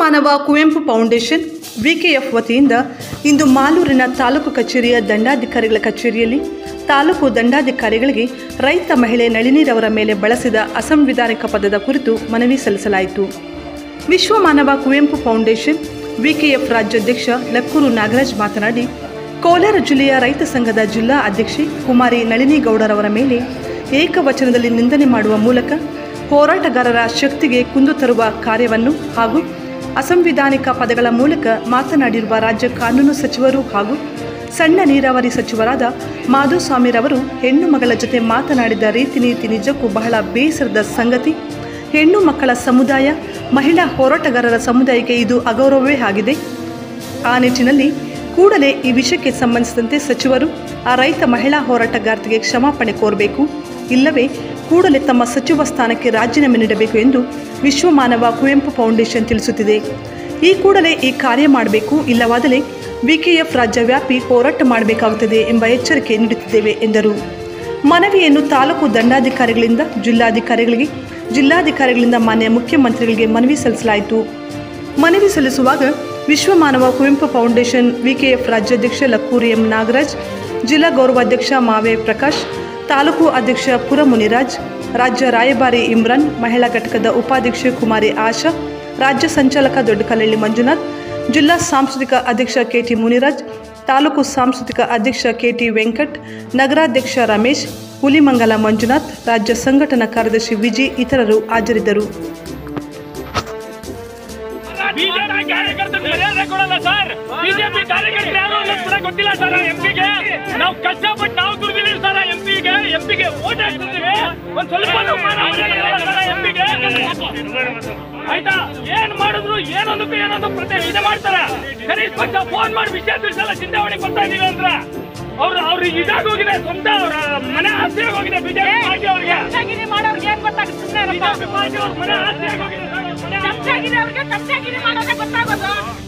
ಮಾನವ ಕುವೆಂಪು ಫೌಂಡೇಶನ್ ವಿಕೆಎಫ್ ವತಿಯಿಂದ ಇಂದು ಮಾಲೂರಿನ ತಾಲೂಕು ಕಚೇರಿಯ ದಂಡಾಧಿಕಾರಿಗಳ ಕಚೇರಿಯಲ್ಲಿ ತಾಲೂಕು ದಂಡಾಧಿಕಾರಿಗಳಿಗೆ ರೈತ ಮಹಿಳೆ ನಳಿನಿರವರ ಮೇಲೆ ಬಳಸಿದ ಅಸಂವಿಧಾನಿಕ ಪದದ ಕುರಿತು ಮನವಿ ಸಲ್ಲಿಸಲಾಯಿತು ವಿಶ್ವ ಮಾನವ ಕುವೆಂಪು ಫೌಂಡೇಶನ್ ವಿಕೆಎಫ್ ರಾಜ್ಯಾಧ್ಯಕ್ಷ ಲಕ್ಕೂರು ನಾಗರಾಜ್ ಮಾತನಾಡಿ ಕೋಲಾರ ಜಿಲ್ಲೆಯ ರೈತ ಸಂಘದ ಜಿಲ್ಲಾ ಅಧ್ಯಕ್ಷೆ ಕುಮಾರಿ ನಳಿನಿಗೌಡರವರ ಮೇಲೆ ಏಕವಚನದಲ್ಲಿ ನಿಂದನೆ ಮಾಡುವ ಮೂಲಕ ಹೋರಾಟಗಾರರ ಶಕ್ತಿಗೆ ಕುಂದು ತರುವ ಕಾರ್ಯವನ್ನು ಹಾಗೂ ಅಸಂವಿಧಾನಿಕ ಪದಗಳ ಮೂಲಕ ಮಾತನಾಡಿರುವ ರಾಜ್ಯ ಕಾನೂನು ಸಚಿವರು ಹಾಗೂ ಸಣ್ಣ ನೀರಾವರಿ ಸಚಿವರಾದ ಮಾಧುಸ್ವಾಮಿರವರು ಹೆಣ್ಣು ಮಗಳ ಜೊತೆ ಮಾತನಾಡಿದ ರೀತಿ ನೀತಿ ನಿಜಕ್ಕೂ ಬಹಳ ಬೇಸರದ ಸಂಗತಿ ಹೆಣ್ಣು ಮಕ್ಕಳ ಸಮುದಾಯ ಮಹಿಳಾ ಹೋರಾಟಗಾರರ ಸಮುದಾಯಕ್ಕೆ ಇದು ಅಗೌರವವೇ ಆಗಿದೆ ಆ ನಿಟ್ಟಿನಲ್ಲಿ ಕೂಡಲೇ ಈ ವಿಷಯಕ್ಕೆ ಸಂಬಂಧಿಸಿದಂತೆ ಸಚಿವರು ಆ ರೈತ ಮಹಿಳಾ ಹೋರಾಟಗಾರ್ತಿಗೆ ಕ್ಷಮಾಪಣೆ ಕೋರಬೇಕು ಇಲ್ಲವೇ ಕೂಡಲೇ ತಮ್ಮ ಸಚಿವ ಸ್ಥಾನಕ್ಕೆ ರಾಜೀನಾಮೆ ನೀಡಬೇಕು ಎಂದು ವಿಶ್ವ ಮಾನವ ಕುವೆಂಪು ಫೌಂಡೇಶನ್ ತಿಳಿಸುತ್ತಿದೆ ಈ ಕೂಡಲೇ ಈ ಕಾರ್ಯ ಮಾಡಬೇಕು ಇಲ್ಲವಾದರೆ ವಿಕೆಎಫ್ ರಾಜ್ಯವ್ಯಾಪಿ ಹೋರಾಟ ಮಾಡಬೇಕಾಗುತ್ತದೆ ಎಂಬ ಎಚ್ಚರಿಕೆ ನೀಡುತ್ತಿದ್ದೇವೆ ಎಂದರು ಮನವಿಯನ್ನು ತಾಲೂಕು ದಂಡಾಧಿಕಾರಿಗಳಿಂದ ಜಿಲ್ಲಾಧಿಕಾರಿಗಳಿಗೆ ಜಿಲ್ಲಾಧಿಕಾರಿಗಳಿಂದ ಮಾನ್ಯ ಮುಖ್ಯಮಂತ್ರಿಗಳಿಗೆ ಮನವಿ ಸಲ್ಲಿಸಲಾಯಿತು ಮನವಿ ಸಲ್ಲಿಸುವಾಗ ವಿಶ್ವ ಮಾನವ ಕುವೆಂಪು ಫೌಂಡೇಶನ್ ವಿಕೆಎಫ್ ರಾಜ್ಯಾಧ್ಯಕ್ಷ ಲಕ್ಕೂರಿ ಎಂ ನಾಗರಾಜ್ ಜಿಲ್ಲಾ ಗೌರವಾಧ್ಯಕ್ಷ ಮಾವೆ ಪ್ರಕಾಶ್ ತಾಲೂಕು ಅಧ್ಯಕ್ಷ ಪುರ ಮುನಿರಾಜ್ ರಾಜ್ಯ ರಾಯಭಾರಿ ಇಮ್ರಾನ್ ಮಹಿಳಾ ಘಟಕದ ಉಪಾಧ್ಯಕ್ಷೆ ಕುಮಾರಿ ಆಶಾ ರಾಜ್ಯ ಸಂಚಾಲಕ ದೊಡ್ಡಕಲ್ಲಳ್ಳಿ ಮಂಜುನಾಥ್ ಜಿಲ್ಲಾ ಸಾಂಸ್ಕೃತಿಕ ಅಧ್ಯಕ್ಷ ಕೆಟಿ ಮುನಿರಾಜ್ ತಾಲೂಕು ಸಾಂಸ್ಕೃತಿಕ ಅಧ್ಯಕ್ಷ ಕೆಟಿ ವೆಂಕಟ್ ನಗರಾಧ್ಯಕ್ಷ ರಮೇಶ್ ಹುಲಿಮಂಗಲ ಮಂಜುನಾಥ್ ರಾಜ್ಯ ಸಂಘಟನಾ ಕಾರ್ಯದರ್ಶಿ ವಿಜಿ ಇತರರು ಹಾಜರಿದ್ದರು ಬಿಜೆಪಿ ಕಾರ್ಯಕರ್ತರು ಮರ್ಯಾದೆ ಕೊಡಲ್ಲ ಸರ್ ಬಿಜೆಪಿ ಕಾರ್ಯಕರ್ತರು ಯಾರು ಅನ್ನೋದು ಕೂಡ ಗೊತ್ತಿಲ್ಲ ಸರ್ ಎಂಪಿಗೆ ನಾವು ಕಷ್ಟಪಟ್ಟು ನಾವು ದುಡ್ದಿದ್ದೀವಿ ಸರ್ ಎಂಪಿಗೆ ಎಂಪಿಗೆ ಓಟ್ ಹಾಕ್ತಿದ್ದೀವಿ ಒಂದ್ ಸ್ವಲ್ಪ ಎಂಪಿಗೆ ಆಯ್ತಾ ಏನ್ ಮಾಡಿದ್ರು ಏನೊಂದಕ್ಕೂ ಏನೊಂದು ಪ್ರತಿ ಇದೆ ಮಾಡ್ತಾರೆ ಕನಿಷ್ಠ ಪಕ್ಷ ಫೋನ್ ಮಾಡಿ ವಿಷಯ ತಿಳಿಸಲ್ಲ ಚಿಂತಾವಣೆ ಕೊಡ್ತಾ ಇದೀವಿ ಅಂದ್ರೆ ಅವ್ರು ಅವ್ರಿಗೆ ಇದಾಗಿ ಹೋಗಿದೆ ಸ್ವಂತ ಅವ್ರ ಮನೆ ಆಸ್ತಿ ಹೋಗಿದೆ ಬಿಜೆಪಿ ಪಾರ್ಟಿ ಅವ್ರಿಗೆ ಚಮಚಾಗಿರಿ ಮಾಡೋರ್ಗೆ ಏನ್ ಗೊತ್ತಾಗುತ್ತೆ ಸುಮ್ಮನೆ ಬಿಜೆಪಿ ಪಾರ್ಟಿ ಅವ್ರ ಮನೆ ಆಸ್ತಿ ಆಗೋಗಿದೆ ಸರ್ ಅವ್ರ ಮನೆ ಆಸ್ತಿ ಚಮಚಾಗಿರಿ ಅವ್ರಿಗೆ ಚಮಚಾಗಿರಿ ಮಾಡೋದೇ ಗೊತ್ತಾಗೋದು